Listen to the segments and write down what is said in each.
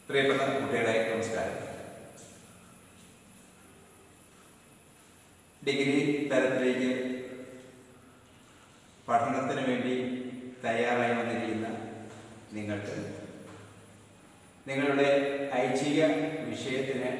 പ്രിയപ്പെട്ട കുട്ടികളെ നമസ്കാരം ഡിഗ്രി തലത്തിലേക്ക് പഠനത്തിന് വേണ്ടി തയ്യാറായി വന്നിരിക്കുന്ന നിങ്ങൾക്ക് നിങ്ങളുടെ ഐച്ഛിക വിഷയത്തിന്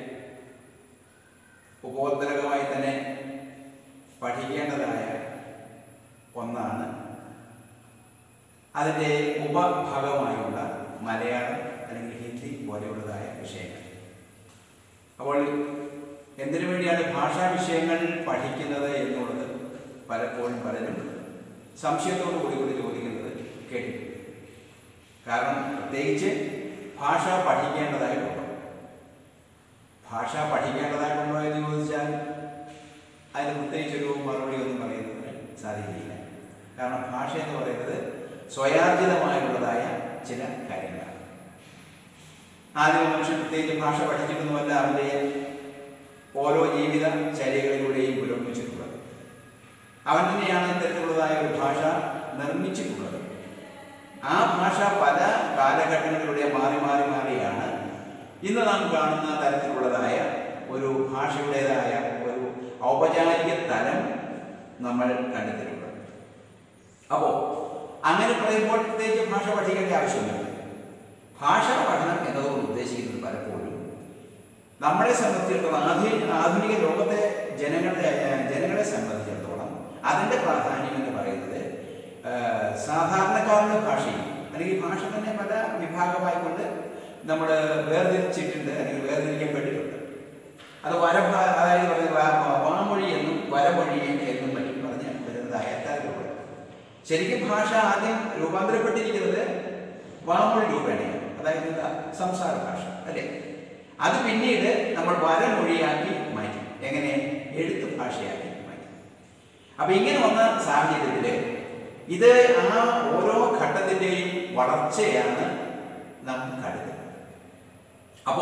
ഉപോദ്രകമായി തന്നെ പഠിക്കേണ്ടതായ ഒന്നാണ് അതിൻ്റെ ഉപഭാഗമായുള്ള മലയാളം അല്ലെങ്കിൽ ഹിന്ദി പോലെയുള്ളതായ വിഷയങ്ങൾ അപ്പോൾ എന്തിനു വേണ്ടിയാണ് ഭാഷാ വിഷയങ്ങൾ പഠിക്കുന്നത് എന്നുള്ളത് പലപ്പോഴും പലരും സംശയത്തോടു കൂടി കൂടി ചോദിക്കുന്നത് കേട്ടിട്ടുണ്ട് കാരണം പ്രത്യേകിച്ച് ഭാഷ പഠിക്കേണ്ടതായിട്ടുണ്ടോ ഭാഷ പഠിക്കേണ്ടതായിട്ടുണ്ടോ എന്ന് ചോദിച്ചാൽ അതിന് പ്രത്യേകിച്ചൊരു മറുപടി ഒന്നും പറയുന്നതിന് സാധിക്കില്ല കാരണം ഭാഷ എന്ന് പറയുന്നത് സ്വയാർജിതമായുള്ളതായ ചില കാര്യങ്ങളാണ് ആദ്യം മനുഷ്യൻ പ്രത്യേകിച്ച് ഭാഷ പഠിച്ചിട്ടൊന്നുമല്ല അവൻ്റെ ഓരോ ജീവിത ചര്യകളിലൂടെയും പുരോഗമിച്ചിട്ടുള്ളത് അവൻ തന്നെയാണ് ഇത്തരത്തിലുള്ളതായ ഒരു ഭാഷ നിർമ്മിച്ചിട്ടുള്ളത് ആ ഭാഷ പല കാലഘട്ടങ്ങളിലൂടെ മാറി മാറി മാറിയാണ് ഇന്ന് നാം കാണുന്ന തരത്തിലുള്ളതായ ഒരു ഭാഷയുടേതായ ഒരു ഔപചാരിക തലം നമ്മൾ കണ്ടെത്തിയിട്ടുള്ളത് അപ്പോൾ അങ്ങനെ പറയുമ്പോൾ പ്രത്യേകിച്ച് ഭാഷ പഠിക്കേണ്ട ആവശ്യമില്ല ഭാഷാ പഠനം എന്നതുകൊണ്ട് ഉദ്ദേശിക്കുന്നത് പലപ്പോഴും നമ്മളെ സംബന്ധിച്ചിടത്തോളം ആധുനിക ആധുനിക ലോകത്തെ ജനങ്ങളുടെ ജനങ്ങളെ സംബന്ധിച്ചിടത്തോളം അതിൻ്റെ പ്രാധാന്യം എന്ന് പറയുന്നത് ആ, സാധാരണക്കാരുടെ ഭാഷയും അല്ലെങ്കിൽ ഭാഷ തന്നെ പല വിഭാഗമായിക്കൊണ്ട് നമ്മൾ വേർതിരിച്ചിട്ടുണ്ട് അല്ലെങ്കിൽ വേർതിരിക്കപ്പെട്ടിട്ടുണ്ട് അത് വരഭ അതായത് പറയുന്നത് വാ- വാമൊഴി എന്നും വരമൊഴി എന്നും മറ്റും പറഞ്ഞ് വരുന്നതായ തരത്തിലുള്ള ശരിക്കും ഭാഷ ആദ്യം രൂപാന്തരപ്പെട്ടിരിക്കുന്നത് വാമൊഴി രൂപേണയാണ് അതായത് എന്താ സംസാര ഭാഷ അല്ലേ അത് പിന്നീട് നമ്മൾ വരമൊഴിയാക്കി മാറ്റി എങ്ങനെ എഴുത്ത് ഭാഷയാക്കി മാറ്റി അപ്പൊ ഇങ്ങനെ വന്ന സാഹചര്യത്തില് ഇത് ആ ഓരോ ഘട്ടത്തിന്റെയും വളർച്ചയാണ് നാം കരുതുന്നത് അപ്പോ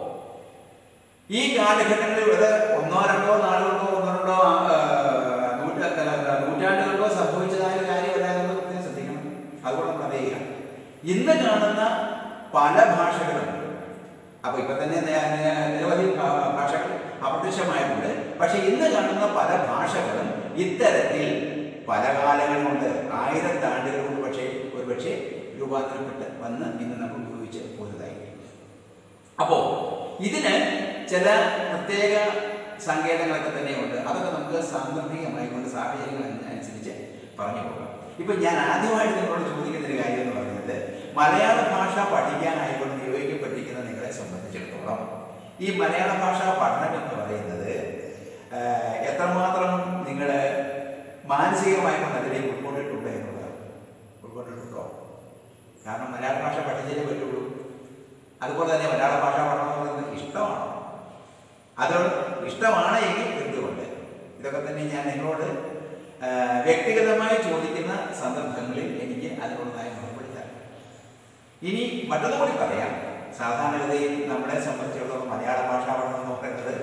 ഈ കാലഘട്ടങ്ങളിൽ ഇത് ഒന്നോ രണ്ടോ നാളുകൊണ്ടോ ഒന്നോ രണ്ടോ ആ, നൂറ്റാ അല്ല, നൂറ്റാണ്ടുകൾക്കോ സംഭവിച്ചതായ ഒരു കാര്യമല്ല എന്നുള്ളത് പ്രത്യേകം ശ്രദ്ധിക്കണം അതുകൊണ്ട് നമ്മൾ അറിയുക ഇന്ന് കാണുന്ന പല ഭാഷകളും അപ്പൊ ഇപ്പൊ തന്നെ നേ- നേ- നിരവധി ഭാ- ഭാഷകൾ അപ്രത്യക്ഷമായിട്ടുണ്ട് പക്ഷെ ഇന്ന് കാണുന്ന പല ഭാഷകളും ഇത്തരത്തിൽ പല കാലങ്ങൾ കൊണ്ട് ആയിരത്താണ്ടുകൾ കൊണ്ട് പക്ഷേ ഒരു പക്ഷേ രൂപാന്തരപ്പെട്ട് വന്ന് ഇന്ന് നമ്മൾ ഉപയോഗിച്ച് പോരുന്നതായിരിക്കും അപ്പോ ഇതിന് ചില പ്രത്യേക സങ്കേതങ്ങളൊക്കെ തന്നെയുണ്ട് അതൊക്കെ നമുക്ക് സാന്ദർഭികമായി കൊണ്ട് സാഹചര്യങ്ങൾ അനു- അനുസരിച്ച് പറഞ്ഞു പോകാം ഇപ്പൊ ഞാൻ ആദ്യമായിട്ട് നിങ്ങളോട് ചോദിക്കുന്ന ഒരു കാര്യം എന്ന് പറയുന്നത് മലയാള ഭാഷ പഠിക്കാനായിക്കൊണ്ട് നിയോഗിക്കപ്പെട്ടിരിക്കുന്ന നിങ്ങളെ സംബന്ധിച്ചിടത്തോളം ഈ മലയാള ഭാഷ പഠനം എന്ന് പറയുന്നത് ആഹ്, എത്രമാത്രം നിങ്ങൾ മാനസികമായി കൊണ്ട് അതിലേക്ക് ഉൾക്കൊണ്ടിട്ടുണ്ട് എന്നുള്ളതാണ് ഉൾക്കൊണ്ടിട്ടുണ്ടോ കാരണം മലയാള ഭാഷ പഠിച്ചേ പറ്റുള്ളൂ അതുപോലെ തന്നെ മലയാള ഭാഷ പഠനം എന്ന് പറയുന്നത് ഇഷ്ടമാണ് അത് ഇഷ്ടമാണ് എങ്കിൽ എന്തുകൊണ്ട് ഇതൊക്കെ തന്നെ ഞാൻ നിങ്ങളോട് ആ, വ്യക്തിഗതമായി ചോദിക്കുന്ന സന്ദർഭങ്ങളിൽ എനിക്ക് അതിനുള്ളതായ മറുപടി തരാം ഇനി മറ്റൊന്നും കൂടി പറയാം സാധാരണഗതിയിൽ നമ്മളെ സംബന്ധിച്ചിടത്തോളം മലയാള ഭാഷ പഠനം എന്ന് പറയുന്നത്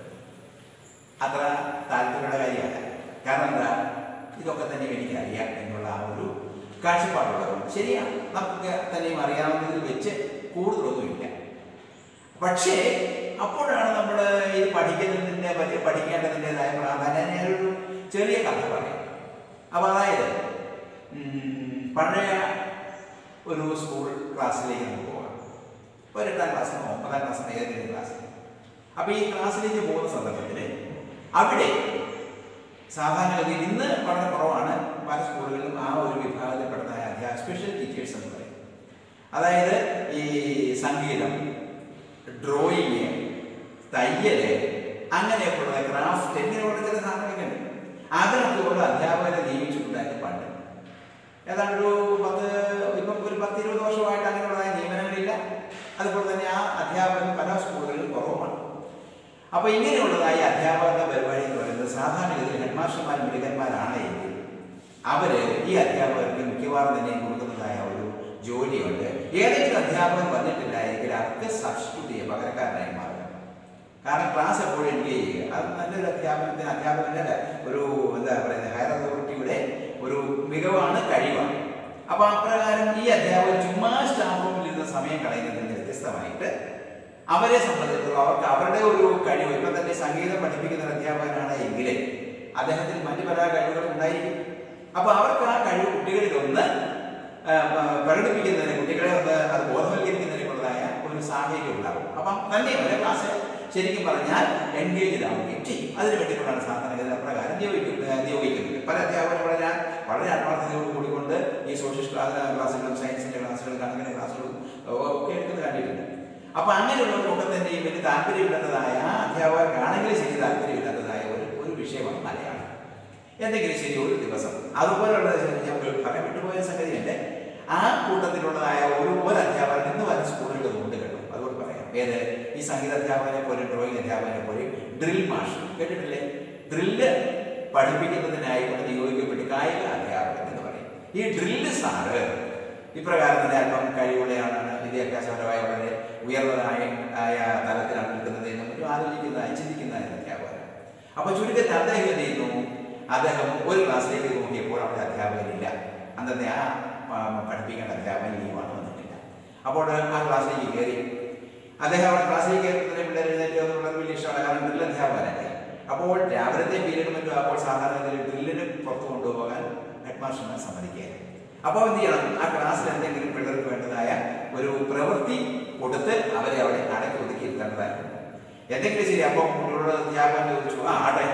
അത്ര താല്പര്യമുള്ള കാര്യമല്ല കാരണം എന്താ ഇതൊക്കെ തന്നെ എനിക്കറിയാം എന്നുള്ള ആ ഒരു കാഴ്ചപ്പാടുള്ളത് ശരിയാണ് നമുക്ക് തന്നെയും അറിയാവുന്നതിൽ വെച്ച് കൂടുതലൊന്നുമില്ല പക്ഷേ അപ്പോഴാണ് നമ്മൾ ഇത് പഠിക്കുന്നതിൻ്റെ പറ്റി പഠിക്കേണ്ടതിൻ്റെതായ പ്രാധാന്യം ഞാനൊരു ചെറിയ കഥ പറയാം അപ്പോൾ അതായത് ഉം, പഴയ ഒരു സ്കൂൾ ക്ലാസ്സിലേക്ക് നമുക്ക് പോകാം ഒരു എട്ടാം ക്ലാസ്സിനോ ഒമ്പതാം ക്ലാസ്സിനോ ഏതെങ്കിലും ക്ലാസ്സിൽ അപ്പോൾ ഈ ക്ലാസ്സിലേക്ക് പോകുന്ന സന്ദർഭത്തിൽ അവിടെ സാധാരണഗതിയിൽ ഇന്ന് വളരെ കുറവാണ് പല സ്കൂളുകളിലും ആ ഒരു വിഭാഗത്തിൽപ്പെടുന്നതായ അധ്യാപക സ്പെഷ്യൽ ടീച്ചേഴ്സ് എന്ന് പറയും അതായത് ഈ സംഗീതം ഡ്രോയിങ് തയ്യല് അങ്ങനെയൊക്കെയുള്ള ക്രാഫ്റ്റ് ഇങ്ങനെയുള്ള ചില സാധനങ്ങളൊക്കെ ഉണ്ട് അതിനൊക്കെയുള്ള അധ്യാപകരെ നിയമിച്ചിട്ടുണ്ടായിരുന്നു പണ്ട് ഏതാണ്ട് ഒരു പത്ത് ഇപ്പം ഒരു പത്ത് ഇരുപത് വർഷമായിട്ട് അങ്ങനെയുള്ളതായ നിയമനങ്ങളില്ല അതുപോലെ തന്നെ ആ അധ്യാപകൻ പല സ്കൂളുകളിലും കുറവുമാണ് അപ്പൊ ഇങ്ങനെയുള്ളതായ അധ്യാപകരുടെ പരിപാടി എന്ന് പറയുന്നത് സാധാരണഗതിയിൽ ഹെഡ്മാസ്റ്റർമാർ മിടുക്കന്മാരാണ് എങ്കിൽ അവര് ഈ അധ്യാപകർക്ക് മിക്കവാറും തന്നെ കൊടുക്കുന്നതായ ഒരു ജോലിയുണ്ട് ഏതെങ്കിലും അധ്യാപകൻ വന്നിട്ടില്ല എങ്കിൽ അവർക്ക് സബ്സ്റ്റിറ്റ്യൂട്ട് ചെയ്യുക പകരക്കാരനായി മാറുക കാരണം ക്ലാസ് എപ്പോഴും എൻഗേജ് ചെയ്യുക അത് നല്ലൊരു അധ്യാപനത്തിന് അധ്യാപകന്റെ ഒരു എന്താ പറയുന്നത് ഹയർ അതോറിറ്റിയുടെ ഒരു മികവാണ് കഴിവാണ് അപ്പൊ അപ്രകാരം ഈ അധ്യാപകൻ ചുമ്മാ സ്റ്റാഫ് റൂമിൽ ഇരുന്ന സമയം കളയുന്നതിന് വ്യത്യസ്തമായിട്ട് അവരെ സംബന്ധിച്ചിടത്തോളം അവർക്ക് അവരുടെ ഒരു കഴിവ് ഇപ്പൊ തന്നെ സംഗീതം പഠിപ്പിക്കുന്ന ഒരു അധ്യാപകനാണ് എങ്കിൽ അദ്ദേഹത്തിന് മറ്റു പല കഴിവുകളും ഉണ്ടായിരിക്കും അപ്പൊ അവർക്ക് ആ കഴിവ് കുട്ടികളിൽ ഒന്ന് ആ, പ- പ്രകടിപ്പിക്കുന്നതിന് കുട്ടികളെ ഒന്ന് അത് ബോധവൽക്കരിക്കുന്നതിനുള്ളതായ ഒരു സാഹചര്യം ഉണ്ടാകും അപ്പം തന്നെയല്ല ക്ലാസ് ശരിക്കും പറഞ്ഞാൽ എൻഗേജ് ആവുകയും ചെയ്യും അതിന് വേണ്ടിയിട്ടുള്ളതാണ് സാധാരണഗതി പ്രകാരം നിയോഗിക്കും ആ, നിയോഗിക്കുന്നത് പല അധ്യാപകർ വളരെ വളരെ ആത്മാർത്ഥതയോട് കൂടിക്കൊണ്ട് ഈ സോഷ്യൽ ക്ലാസ് ക്ലാസ്സുകളും സയൻസിന്റെ ക്ലാസ്സുകളും കണക്കിന്റെ ക്ലാസ്സുകളും ഒക്കെ എടുക്കുന്നത് കണ്ടിട്ടുണ്ട് അപ്പൊ അങ്ങനെയുള്ളവർക്കൊക്കെ തന്നെ ഈ വലിയ താല്പര്യമില്ലാത്തതായ അധ്യാപകർക്കാണെങ്കിലും ശരി താല്പര്യമില്ലാത്തതായ ഒരു ഒരു വിഷയമാണ് മലയാളം എന്തെങ്കിലും ശരി ഒരു ദിവസം അതുപോലുള്ള ഞാൻ പറയാൻ വിട്ടുപോയ സംഗതിയുണ്ട് ആ കൂട്ടത്തിലുള്ളതായ ഒരു ഒരു അധ്യാപകൻ ഇന്ന് വരെ സ്കൂളുകളിൽ ഉണ്ട് കേട്ടോ അതുകൊണ്ട് പറയാം ഏത് ഈ സംഗീത അധ്യാപകനെ പോലെ ഡ്രോയിങ് അധ്യാപകനെ പോലെ ഡ്രിൽ മാഷ് കേട്ടിട്ടില്ലേ ഡ്രില്ല് പഠിപ്പിക്കുന്നതിനായി കൊണ്ട് നിയോഗിക്കപ്പെട്ട് കായിക അധ്യാപകൻ എന്ന് പറയും ഈ ഡ്രില്ല് സാറ് ഇപ്രകാരം തന്നെ അല്പം കഴിവുള്ളയാണ് വിദ്യാഭ്യാസപരമായ വളരെ ഉയർന്നതായ ആയ തലത്തിലാണ് നിൽക്കുന്നത് എന്ന് മറ്റും ആലോചിക്കുന്നതായി ചിന്തിക്കുന്നതായ അധ്യാപകൻ അപ്പൊ ചുരുക്കത്തിൽ അദ്ദേഹം എന്ത് ചെയ്യുന്നു അദ്ദേഹം ഒരു ക്ലാസ്സിലേക്ക് നോക്കിയപ്പോൾ അവിടെ അധ്യാപകനില്ല അന്നത്തെ ആ ആ, പഠിപ്പിക്കേണ്ട അധ്യാപകൻ ലീവാണ് വന്നിട്ടില്ല അപ്പോൾ ആ ക്ലാസ്സിലേക്ക് കയറി അദ്ദേഹം അവിടെ ക്ലാസ്സിലേക്ക് കയറുന്നതിന് പിള്ളേർ എഴുന്നേറ്റ് എന്നുള്ളത് വലിയ ഇഷ്ടമാണ് കാരണം ഡ്രിൽ അധ്യാപകനല്ലേ അപ്പോൾ രാവിലത്തെ പീരീഡ് മറ്റും അപ്പോൾ സാധാരണ ഗതിയിൽ ഡ്രില്ലിന് പുറത്ത് കൊണ്ടുപോകാൻ ഹെഡ് മാസ്റ്റർമാർ സമ്മതിക്കുകയാണ് അപ്പോൾ എന്ത് ചെയ്യണം ആ ക്ലാസ്സിൽ എന്തെങ്കിലും പിള്ളേർക്ക് വേണ്ടതായ ഒരു പ്രവൃത്തി കൊടുത്ത് അവരെ അവിടെ അടക്കി ഒതുക്കി ഇരുത്തേണ്ടതായിരുന്നു എന്തെങ്കിലും ശരി അപ്പോൾ കുട്ടികളോട് അധ്യാപകൻ ചോദിച്ചു ആ ആട്ടെ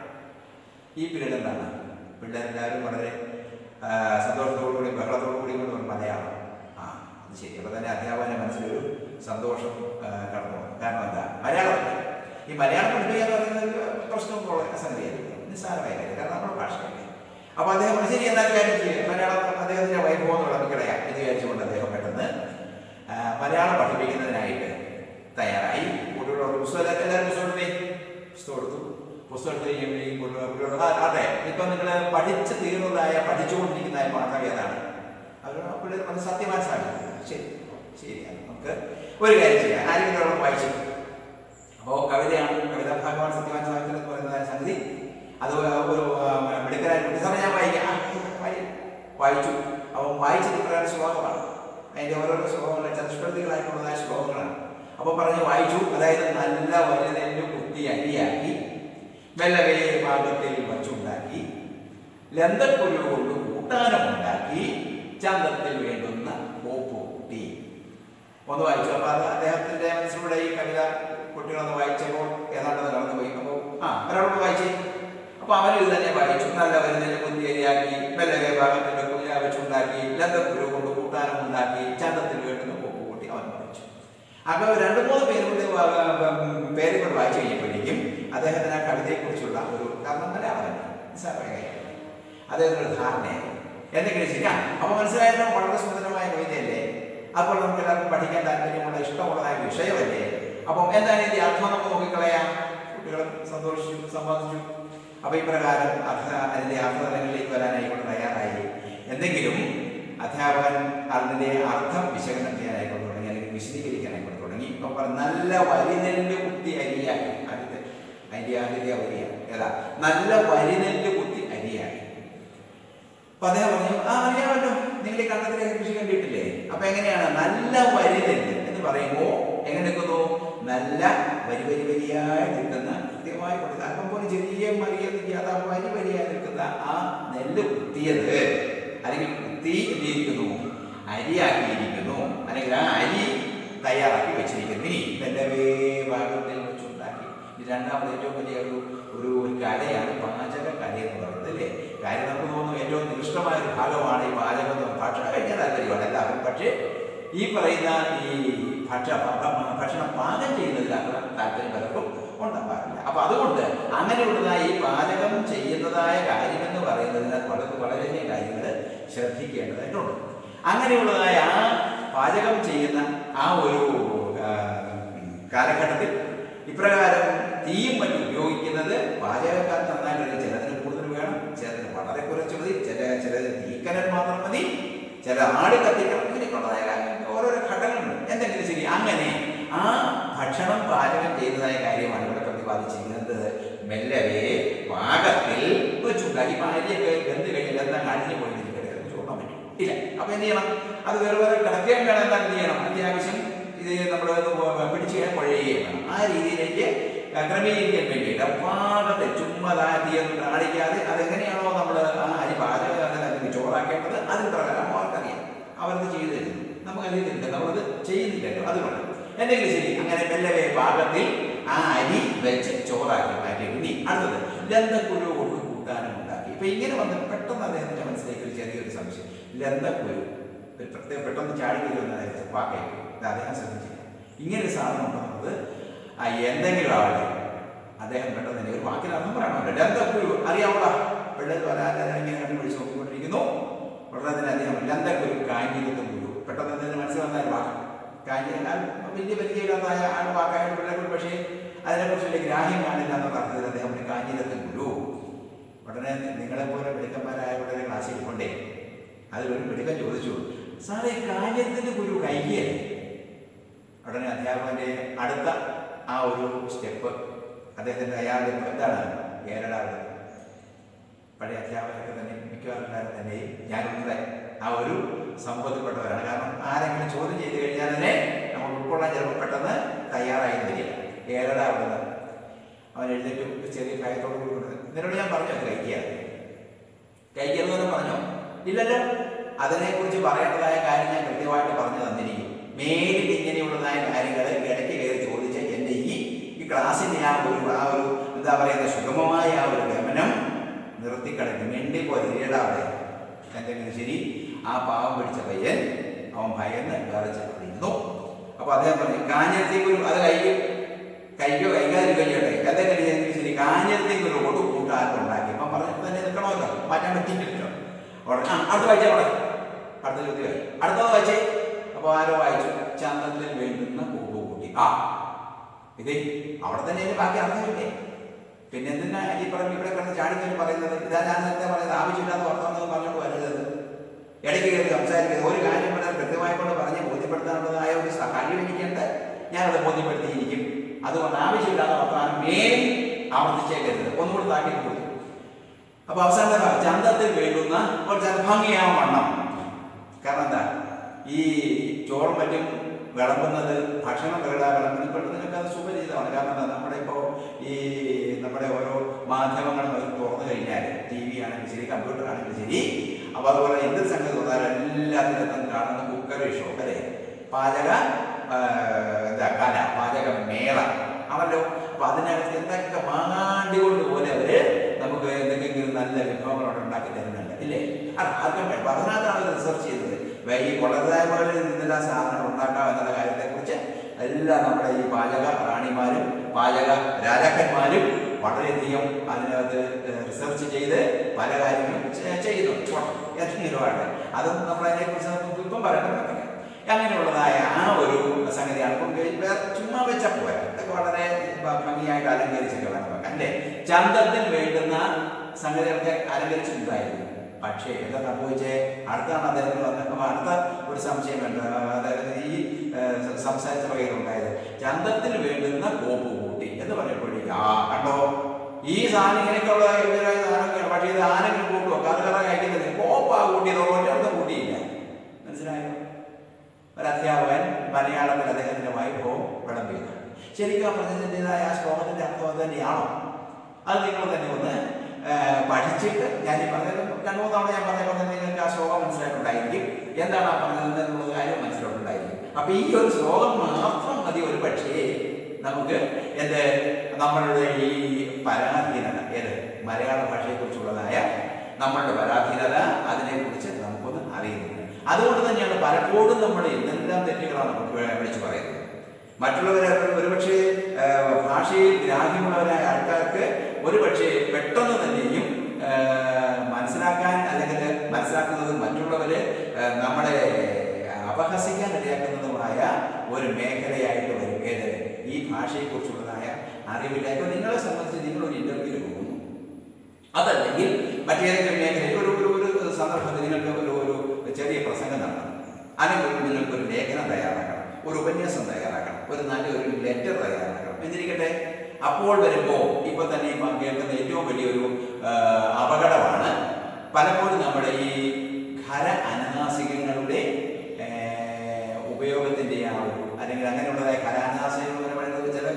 ഈ പീരീഡ് എന്താണ് പിള്ളേരെല്ലാവരും വളരെ ആ, സന്തോഷത്തോടുകൂടി ബഹളത്തോടുകൂടി കൊണ്ട് ഒരു മലയാളം ആ അത് ശരി അപ്പോൾ തന്നെ അധ്യാപകന്റെ മനസ്സിലൊരു സന്തോഷം ആ, കടന്നു വന്നു. കാരണം എന്താ മലയാളമല്ല ഈ മലയാളം പഠിപ്പിക്കുക എന്ന് പറയുന്നത് പ്രശ്നമൊക്കെ സംഗതിയല്ല നിസ്സാരമായ കാര്യം കാരണം നമ്മുടെ ഭാഷയല്ലേ അപ്പോൾ അദ്ദേഹം പറഞ്ഞു, ശരി എന്നാൽ കാര്യം ചെയ്യും മലയാളം അദ്ദേഹത്തിന്റെ വൈഭവം വിളമ്പിക്കളയാം എന്ന് വിചാരിച്ചുകൊണ്ട് അദ്ദേഹം പെട്ടെന്ന് ആ, മലയാളം പഠിപ്പിക്കുന്നതിനായിട്ട് തയ്യാറായി കുട്ടികളോട് പുസ്തകം എല്ലാവരും പുസ്തകം എടുത്തേ പുസ്തകം എടുത്തു പുസ്തകം എടുത്ത് കഴിയുമ്പോഴേക്കും കുട്ടികൾ കുട്ടികളോട് "ആ, അതെ ഇപ്പൊ നിങ്ങൾ പഠിച്ച് തീർന്നതായ പഠിച്ചുകൊണ്ടിരിക്കുന്നതായ പാഠം ഏതാണ് അവരോട് പിള്ളേർ അത് സത്യം മനസ്സിലാക്കി ശരി ശരിയാണ് നമുക്ക് ഒരു കാര്യം ചെയ്യാം ആരെങ്കിലും ഒരാൾ വായിച്ചു അപ്പോൾ കവിതയാണ് കവിതാ ഭഗവാൻ സത്യവാൻ സാഹിത്യം എന്ന് പറയുന്നതായ സംഗതി അത് ഒരു ആ, മിടുക്കരായ കുട്ടി സാറേ ഞാൻ വായിക്കാം ആ, വായി- വായിച്ചു അപ്പോൾ വായിച്ചത് ഇപ്രകാരം ശ്ലോകമാണ് അതിന്റെ ഓരോരോ ശ്ലോകങ്ങൾ ചതുഷ്പതികളായിട്ടുള്ളതായ ശ്ലോകങ്ങളാണ് അപ്പോൾ പറഞ്ഞ് വായിച്ചു അതായത് നല്ല വലുതെല്ല് കുത്തി അരിയാക്കി വെല്ലവേ പാകത്തിൽ വച്ചുണ്ടാക്കി ലന്തക്കുരു കൊണ്ട് കൂട്ടാനമുണ്ടാക്കി ചന്തത്തിൽ വേണ്ടുന്ന കോപ്പ് കൂട്ടി ഒന്ന് വായിച്ചു അപ്പൊ അത് അദ്ദേഹത്തിന്റെ മനസ്സിലൂടെ ഈ കവിത കുട്ടികളൊന്ന് വായിച്ചപ്പോൾ ഏതാണ്ട് അത് കടന്നു പോയി അപ്പോൾ ആ ഒരാളോട് വായിച്ചേ അപ്പൊ അവൻ ഇത് തന്നെ വായിച്ചു നല്ല വരുന്നതിന് കുത്തിയരിയാക്കി വെല്ലവേ ഭാഗത്തിന്റെ കുഞ്ഞ വെച്ചുണ്ടാക്കി ലന്തക്കുരു കൊണ്ട് കൂട്ടാനം ഉണ്ടാക്കി ചന്തത്തിൽ വേണ്ടുന്ന കോപ്പ് കൂട്ടി അവൻ വായിച്ചു അപ്പൊ രണ്ട് മൂന്ന് പേരുടെ പേരുകൾ വായിച്ചു കഴിഞ്ഞപ്പോഴേക്കും അദ്ദേഹത്തിന് ആ കവിതയെക്കുറിച്ചുള്ള ഒരു കാരണം മലയാളമല്ല നിസ്സാരമായ കാര്യമല്ല അദ്ദേഹത്തിന് ഒരു ധാരണയായി എന്തെങ്കിലും ശരിയാ അപ്പൊ മനസ്സിലായല്ലോ വളരെ സുന്ദരമായ കവിതയല്ലേ അപ്പോൾ നമുക്ക് എല്ലാവർക്കും പഠിക്കാൻ താല്പര്യമുള്ള ഇഷ്ടമുള്ളതായ വിഷയമല്ലേ അപ്പം എന്താണ് ഇതിന്റെ അർത്ഥം നമുക്ക് നോക്കിക്കളയാം കുട്ടികൾ സന്തോഷിച്ചു സമ്പാദിച്ചു അപ്പൊ ഈ പ്രകാരം അർത്ഥ അതിന്റെ അർത്ഥതലങ്ങളിലേക്ക് വരാനായി കൊണ്ട് തയ്യാറായി എന്തെങ്കിലും അധ്യാപകൻ അതിന്റെ അർത്ഥം വിശകലനം ചെയ്യാനായിക്കൊണ്ട് തുടങ്ങി അല്ലെങ്കിൽ വിശദീകരിക്കാനായിക്കൊണ്ട് തുടങ്ങി ഇപ്പൊ പറഞ്ഞ നല്ല വരിനെല്ല് കുത്തി അരിയാക്കി അടുത്ത് അതിന്റെ ആദ്യത്തെ വരിയാണ് ഏതാ നല്ല വരിനെല്ല് കുത്തി അരിയാക്കി അപ്പൊ അദ്ദേഹം പറഞ്ഞു ആ അറിയാമല്ലോ നിങ്ങൾ ഈ കണ്ടത്തിലെ കൃഷി കണ്ടിട്ടില്ലേ അപ്പൊ എങ്ങനെയാണ് നല്ല വരിനെല്ല് എന്ന് പറയുമ്പോ എങ്ങനെ നിൽക്കുന്നു നല്ല വരി വരി വരിയായി നിൽക്കുന്ന കൃത്യമായി കൊടുക്കുക അല്പം പോലെ ചെറിയ മറിയ നിൽക്കാത്ത വരി വരിയായി നിൽക്കുന്ന ആ നെല്ല് കുത്തിയത് അല്ലെങ്കിൽ കുത്തി എന്തിരിക്കുന്നു അരിയാക്കിയിരിക്കുന്നു അല്ലെങ്കിൽ ആ അരി തയ്യാറാക്കി വെച്ചിരിക്കുന്നു ഇനി നെല്ലവേ ഭാഗത്തിൽ വെച്ചുണ്ടാക്കി ഇത് രണ്ടാമത് ഏറ്റവും വലിയ ഒരു ഒരു ഒരു കലയാണ് പാചക കല എന്ന് പറയുന്നത് അല്ലേ കാര്യം നമുക്ക് തോന്നുന്നു ഏറ്റവും നികൃഷ്ടമായ ഒരു ഭാഗമാണ് ഈ പാചകം എന്ന് പറയുന്നത്. ഭക്ഷണം കഴിക്കാൻ താല്പര്യമാണ് എല്ലാവരും പക്ഷേ ഈ പറയുന്ന ഈ ഭക്ഷ ഭ- ഭക്ഷണം പാകം ചെയ്യുന്നതിൽ അത്ര താല്പര്യം പലർക്കും ഉണ്ടാവാറില്ല അപ്പൊ അതുകൊണ്ട് അങ്ങനെയുള്ളതായ ഈ പാചകം ചെയ്യുന്നതായ കാര്യം എന്ന് പറയുന്നതിന് വളരെ വളരെയധികം കാര്യങ്ങൾ ശ്രദ്ധിക്കേണ്ടതായിട്ടുണ്ട് അങ്ങനെയുള്ളതായ ആ പാചകം ചെയ്യുന്ന ആ ഒരു ആ, കാലഘട്ടത്തിൽ ഇപ്രകാരം തീയും മറ്റും ഉപയോഗിക്കുന്നത് പാചകക്കാർ നന്നായിട്ട് ചിലതിന് കൂടുതൽ വേണം ചിലതിന് വളരെ കുറച്ച് മതി ചില ചിലതിന് തീക്കനൽ മാത്രം മതി ചില ആട് കത്തിക്കണം ഇങ്ങനെയൊക്കെയുള്ളതായ ഓരോരോ ഘട്ടങ്ങളുണ്ട് എന്തെങ്കിലും ശരി അങ്ങനെ ആ ഭക്ഷണം പാചകം ചെയ്യുന്നതായ കാര്യമാണ് ഇവിടെ പ്രതിപാദിച്ചിരിക്കുന്നത് മെല്ലവേ പാകത്തിൽ വെച്ചുണ്ടാക്കി ഇപ്പൊ അരിയൊക്കെ വെന്ത് കഴിഞ്ഞാൽ എന്താ അഴിഞ്ഞു പോയിരിക്കട്ടെ ചോട്ടാൻ പറ്റും ഇല്ല അപ്പൊ എന്ത് ചെയ്യണം അത് വേറെ വേറെ കിടക്കുകയും വേണം എന്താ എന്ത് ചെയ്യണം അത്യാവശ്യം ഇത് നമ്മൾ പിടിച്ച് കഴിഞ്ഞാൽ രീതിയിലേക്ക് ക്രമീകരിക്കാൻ വേണ്ടിയിട്ട് പാകത്തെ ചുമ്മാ തീയൊന്നും കാണിക്കാതെ അതെങ്ങനെയാണോ നമ്മൾ ആ അരി പാചകം അല്ലെങ്കിൽ ചോറാക്കേണ്ടത് അതിന് പ്രകാരം അവർക്കറിയാം അവരത് ചെയ്തു തരുന്നു നമുക്കറിയത്തില്ല നമ്മളത് ചെയ്യുന്നില്ലല്ലോ അതുകൊണ്ട് എന്തെങ്കിലും ശരി അങ്ങനെ മെല്ലവേ പാകത്തിൽ ആ അരി വെച്ച് ചോറാക്കി മാറ്റി ഇനി അടുത്തത് ലന്തക്കുരു കൊണ്ട് കൂട്ടാനും ഉണ്ടാക്കി ഇപ്പൊ ഇങ്ങനെ വന്ന് പെട്ടെന്ന് അദ്ദേഹത്തിന്റെ മനസ്സിലേക്ക് ഒരു ചെറിയൊരു സംശയം ലന്തക്കുരു ഒരു പ്രത്യേക പെട്ടെന്ന് ചാടി വരുന്ന വാക്കേക്ക് ഇത് അദ്ദേഹം ശ്രദ്ധിച്ചില്ല ഇങ്ങനെ ഒരു സാധനം ഉണ്ടെന്നത് ആ എന്തെങ്കിലും ആവട്ടെ അദ്ദേഹം പെട്ടെന്ന് തന്നെ ഒരു വാക്കിന് അർത്ഥം പറയണമല്ലോ ലന്തക്കുരു അറിയാമോടാ പിള്ളേർ വരാതെ ഇങ്ങനെ കണ്ടുപിടിച്ച് നോക്കിക്കൊണ്ടിരിക്കുന്നു ഉടനെ തന്നെ അദ്ദേഹം ലന്തക്കുരു കാഞ്ഞിരുത്തും ഗുരു പെട്ടെന്ന് തന്നെ മനസ്സിൽ വന്ന ഒരു വാക്ക് കാഞ്ഞി എന്നാൽ വലിയ പരിചയമില്ലാത്ത ആ വാക്കായിട്ട് പിള്ളേർ പക്ഷേ അതിനെക്കുറിച്ച് വലിയ ഗ്രാഹ്യം കാണില്ല എന്നുള്ള അർത്ഥത്തിൽ അദ്ദേഹം ഒരു കാഞ്ഞിരത്തും ഗുരു ഉടനെ നിങ്ങളെ പോലെ മിടുക്കന്മാരായ പിള്ളേരെ ക്ലാസ്സിൽ കൊണ്ടേ അതിലൊരു മിടുക്കൻ ചോദിച്ചു സാറേ കാഞ്ഞിരത്തിന്റെ ഗുരു കൈകയല്ലേ ഉടനെ അധ്യാപകന്റെ അടുത്ത ആ ഒരു സ്റ്റെപ്പ് അദ്ദേഹത്തിന്റെ അയാളുടെ എന്താണ് കേരള പഴയ അധ്യാപകരൊക്കെ തന്നെ മിക്കവാറും എല്ലാവരും തന്നെയും ഞാനുൾപ്പെടെ ആ ഒരു സംഭവത്തിൽപ്പെട്ടവരാണ് കാരണം ആരെങ്കിലും ചോദ്യം ചെയ്ത് കഴിഞ്ഞാൽ തന്നെ നമ്മൾ ഉൾക്കൊള്ളാൻ ചിലപ്പോൾ പെട്ടെന്ന് തയ്യാറായി വരില്ല കേരള അവിടുന്ന് അവൻ എഴുന്നേറ്റ് ഒരു ചെറിയ ഭയത്തോട് കൂടി കൊടുത്ത് നിന്നോട് ഞാൻ പറഞ്ഞു കഴിക്കുക കഴിക്കുക എന്ന് പറഞ്ഞാൽ പറഞ്ഞോ ഇല്ലല്ലോ അതിനെക്കുറിച്ച് പറയേണ്ടതായ കാര്യം ഞാൻ കൃത്യമായിട്ട് പറഞ്ഞു തന്നിരിക്കും മേലിൽ ഇങ്ങനെയുള്ളതായ കാര്യങ്ങൾ ഇടയ്ക്ക് കയറി ചോദിച്ച് എൻ്റെ ഈ ഈ ക്ലാസ്സിൻ്റെ ആ ഒരു ആ ഒരു എന്താ പറയുക സുഗമമായ ആ ഒരു ഗമനം നിർത്തിക്കളഞ്ഞു മിണ്ടി പോലെ ഇടാതെ എന്തെങ്കിലും ശരി ആ പാവം പിടിച്ച പയ്യൻ അവൻ ഭയന്ന് വിറച്ച് ഇരുന്നു അപ്പൊ അദ്ദേഹം പറഞ്ഞു കാഞ്ഞത്തേക്ക് ഒരു അത് കൈക്കും കൈക്കോ കൈകാതിരിക്കുകയോ എന്തെങ്കിലും ചെയ്തെങ്കിൽ ശരി കാഞ്ഞത്തേക്ക് ഒരു കൊടു കൂട്ടാൻ ഉണ്ടാക്കി അപ്പം പറഞ്ഞിട്ട് തന്നെ നിൽക്കണമല്ലോ മാറ്റാൻ പറ്റില്ലല്ലോ ഉടനെ ആ അടുത്ത വായിച്ചാ അവിടെ അടുത്ത ചോദ്യമായി അടുത്തത് വായിച്ചേ അപ്പോൾ ആരോ വായിച്ചു ചന്തത്തിൽ വേണ്ടുന്ന കൂപ്പ് കൂട്ടി ആ ഇതേ അവിടെ തന്നെ ഇതിന് ബാക്കി അർത്ഥമില്ലേ പിന്നെ എന്തിനാ ഈ പറഞ്ഞ ഇവിടെ കിടന്ന് ചാടിക്കൽ പറയുന്നത് ഇതാ ഞാൻ നേരത്തെ പറയുന്നത് ആവശ്യമില്ലാത്ത വർത്തമാനം പറഞ്ഞുകൊണ്ട് വരരുത് ഇടയ്ക്ക് കയറി സംസാരിക്കുന്നത് ഒരു കാര്യം പറഞ്ഞാൽ കൃത്യമായി കൊണ്ട് പറഞ്ഞ് ബോധ്യപ്പെടുത്താനുള്ളതായ ഒരു സഹായം എനിക്കുണ്ട് ഞാനത് ബോധ്യപ്പെടുത്തിയിരിക്കും അതുകൊണ്ട് ആവശ്യമില്ലാത്ത വർത്തമാനം മേൽ ആവർത്തിച്ചേക്കരുത് ഒന്നുകൂടി താക്കിയിട്ട് കൊടുത്തു അപ്പൊ അവസാനത്തെ ഭാഗം ചന്തത്തിൽ വേണ്ടുന്ന കുറച്ച് ഭംഗിയാവും വണ്ണം കാരണം എന്താ ഈ ചോറും മറ്റും വിളമ്പുന്നത് ഭക്ഷണം വിളമ്പുന്നത് ഇപ്പോൾ നിങ്ങൾക്ക് അത് സുപരിചിതമാണ് കാരണം എന്താ നമ്മുടെ ഇപ്പോൾ ഈ നമ്മുടെ ഓരോ മാധ്യമങ്ങളും അത് തുറന്നു കഴിഞ്ഞാൽ ടി വി ആണെങ്കിലും ശരി കമ്പ്യൂട്ടർ ആണെങ്കിലും ശരി അപ്പോൾ അതുപോലെ എന്ത് സംഗതി തോന്നാലും എല്ലാത്തിലും കാണുന്ന കുക്കറി ഷോ അല്ലേ പാചക ആ, എന്താ കല പാചക മേള ആണല്ലോ അപ്പൊ അതിനകത്ത് എന്തൊക്കെ മാങ്ങാണ്ടി കൊണ്ട് പോലെ അവര് നമുക്ക് എന്തെങ്കിലും നല്ല വിഭവങ്ങൾ അവിടെ ഉണ്ടാക്കി തരുന്നുണ്ട് ഇല്ലേ അത് ആർക്കും വേണ്ട അപ്പൊ അതിനകത്താണ് റിസർച്ച് ചെയ്തത് വേ- ഈ കൊള്ളതായ പോലെ നിന്നെല്ലാം സാധനങ്ങൾ ഉണ്ടാക്കാം എന്നുള്ള കാര്യത്തെക്കുറിച്ച് എല്ലാം നമ്മുടെ ഈ പാചക റാണിമാരും പാചക രാജാക്കന്മാരും വളരെയധികം അതിനകത്ത് റിസർച്ച് ചെയ്ത് പല കാര്യങ്ങളും ചെ- ചെയ്യുന്നുണ്ട് എന്തെങ്കിലും ആട്ടെ അത് നമ്മളതിനെക്കുറിച്ച് നമുക്ക് ഇപ്പം പറയണമെന്നില്ല അങ്ങനെയുള്ളതായ ആ ഒരു സംഗതിയാണ് ഇപ്പം വേറെ ചുമ്മാ വെച്ച പോരാ ഇതൊക്കെ വളരെ ഭ- ഭംഗിയായിട്ട് അലങ്കരിച്ചൊക്കെ വേണം വെക്കാൻ അല്ലേ ചന്തത്തിൽ വേണ്ടുന്ന സംഗതികളൊക്കെ അലങ്കരിച്ചിട്ടുണ്ടായിരുന്നു പക്ഷേ എന്താ സംഭവിച്ചേ അടുത്താണ് അദ്ദേഹത്തിന് വന്നപ്പോൾ അടുത്ത ഒരു സംശയം വേണ്ട അതായത് ഈ ഏഹ്, സ- സംസാരിച്ച വകയിലുണ്ടായത് ചന്തത്തിൽ വേണ്ടുന്ന കോപ്പ് കൂട്ടി എന്ന് പറഞ്ഞപ്പോഴേക്കും ആ കണ്ടോ ഈ സാധനം ഇങ്ങനെയൊക്കെയുള്ള ഇവരായ സാധനമൊക്കെയാണ് പക്ഷേ ഇത് ആരെങ്കിലും കൂട്ടുമോ കറ് കറ കഴിക്കുന്നില്ല കോപ്പാ കൂട്ടിയത് ഒറ്റ കൂട്ടിയില്ല മനസ്സിലായോ ഒരു അധ്യാപകൻ മലയാളത്തിൽ അദ്ദേഹത്തിന്റെ വൈഭവം വിളമ്പിയത് ശരിക്കും ആ പറഞ്ഞതിൻ്റെതായ ആ ശ്ലോകത്തിന്റെ അർത്ഥം അത് തന്നെയാണോ അത് നിങ്ങൾ തന്നെ ഒന്ന് ആ, പഠിച്ചിട്ട് ഞാൻ ഈ പറഞ്ഞത് രണ്ടു മൂന്ന് തവണ ഞാൻ പറഞ്ഞപ്പോൾ തന്നെ നിങ്ങൾക്ക് ആ ശ്ലോകം മനസ്സിലായിട്ടുണ്ടായിരിക്കും എന്താണ് ആ പറഞ്ഞത് എന്നുള്ള കാര്യം മനസ്സിലായിട്ടുണ്ടായിരിക്കും അപ്പൊ ഈ ഒരു ശ്ലോകം മാത്രം മതി ഒരു പക്ഷേ നമുക്ക് എന്ത് നമ്മളുടെ ഈ പരാധീനത ഏത് മലയാള ഭാഷയെക്കുറിച്ചുള്ളതായ നമ്മളുടെ പരാധീനത അതിനെക്കുറിച്ച് നമുക്കൊന്ന് അറിയുന്നില്ല അതുകൊണ്ട് തന്നെയാണ് പലപ്പോഴും നമ്മൾ എന്തെല്ലാം തെറ്റുകളാണ് നമുക്ക് വിളിച്ചു പറയുന്നത് മറ്റുള്ളവരെ ഒരുപക്ഷെ ആ, ഭാഷയിൽ ഗ്രാഹ്യമുള്ളവരായ ആൾക്കാർക്ക് ഒരുപക്ഷെ പെട്ടെന്ന് തന്നെയും ആ, മനസ്സിലാക്കാൻ അല്ലെങ്കിൽ മനസ്സിലാക്കുന്നത് മറ്റുള്ളവര് ആ, നമ്മളെ അപഹസിക്കാൻ ഇടയാക്കുന്നതുമായ ഒരു മേഖലയായിട്ട് വരും ഏത് ഈ ഭാഷയെക്കുറിച്ചുള്ളതായ അറിവില്ല ഇപ്പൊ നിങ്ങളെ സംബന്ധിച്ച് നിങ്ങൾ ഒരു ഇന്റർവ്യൂവിൽ പോകുന്നു അതല്ലെങ്കിൽ മറ്റേതെങ്കിലും മേഖലയിൽ ഒരു ഒരു ഒരു സന്ദർഭത്തിൽ നിങ്ങൾക്ക് ഒരു ഒരു ചെറിയ പ്രസംഗം നടത്തണം അല്ലെങ്കിൽ ഒരു നിങ്ങൾക്ക് ഒരു ലേഖനം തയ്യാറാക്കണം ഒരു ഉപന്യാസം തയ്യാറാക്കണം ഒരു നല്ല ഒരു ലെറ്റർ തയ്യാറാക്കണം എന്നിരിക്കട്ടെ അപ്പോൾ വരുമ്പോൾ ഇപ്പൊ തന്നെ ഈ കേൾക്കുന്ന ഏറ്റവും വലിയൊരു ആ, അപകടമാണ് പലപ്പോഴും നമ്മുടെ ഈ ഖര അനാസികങ്ങളുടെ ഏ, ഉപയോഗത്തിന്റെ ആ ഒരു അല്ലെങ്കിൽ അങ്ങനെയുള്ളതായ കലാനാശയങ്ങൾ എന്ന് പറയുന്നത് ചില